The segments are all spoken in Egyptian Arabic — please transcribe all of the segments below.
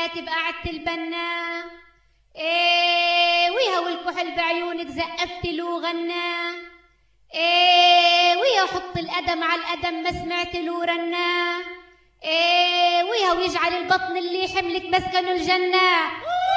العتب قعدت البنا ايه ويا والكحل بعيونك زقفت له غنى ايه ويا حط القدم على القدم ما سمعت له رنا ايه ويا ويجعل البطن اللي حملك مسكن الجنة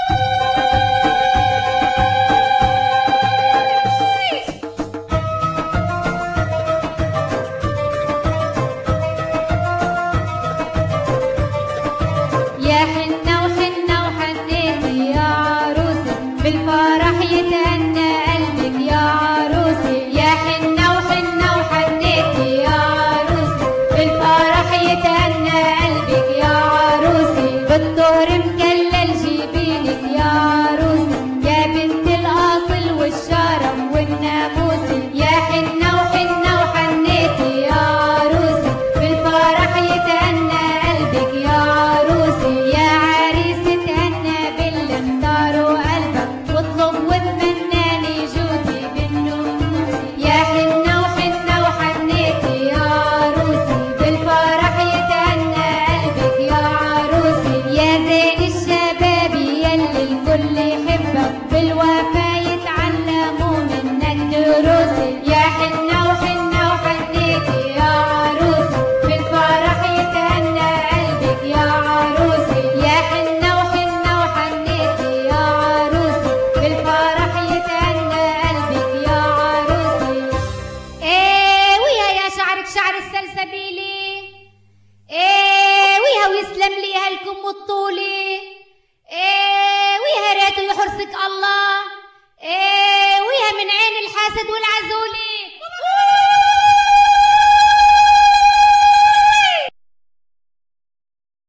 يا حنة وحنة وحنيتي يا عروسي بالفرح يتهنى قلبك يا عروسي يا حنة وحنة وحنيتي يا عروسي بالفرح يتهنى قلبك يا عروسي بالطور مكلل جيبينك يا عروسي يا بنت الأصل والشرف والناموس يا حنة وحنة وحنيتي يا عروسي بالفرح يتهنى قلبك يا عروسي يا عريس تهنى باللي اختاروا قلبك واطلب واتمناني جودي بالنوم يا حنة وحنة وحنيتي يا عروسي بالفرح يتهنى قلبك يا عروسي يا زين الشباب يلي الكل يحبك بالوفا يتعلموا منك دروسي يا حنة وحنة وحنيتي يا عروسي بالفرح يتهنى قلبك يا عروسي يا حنة وحنة وحنيتي يا عروسي بالفرح يتهنى قلبك يا عروسي ايه ويا يا شعرك شعر السلسبيلي ايه ويا ويسلم لي هالكم الطولي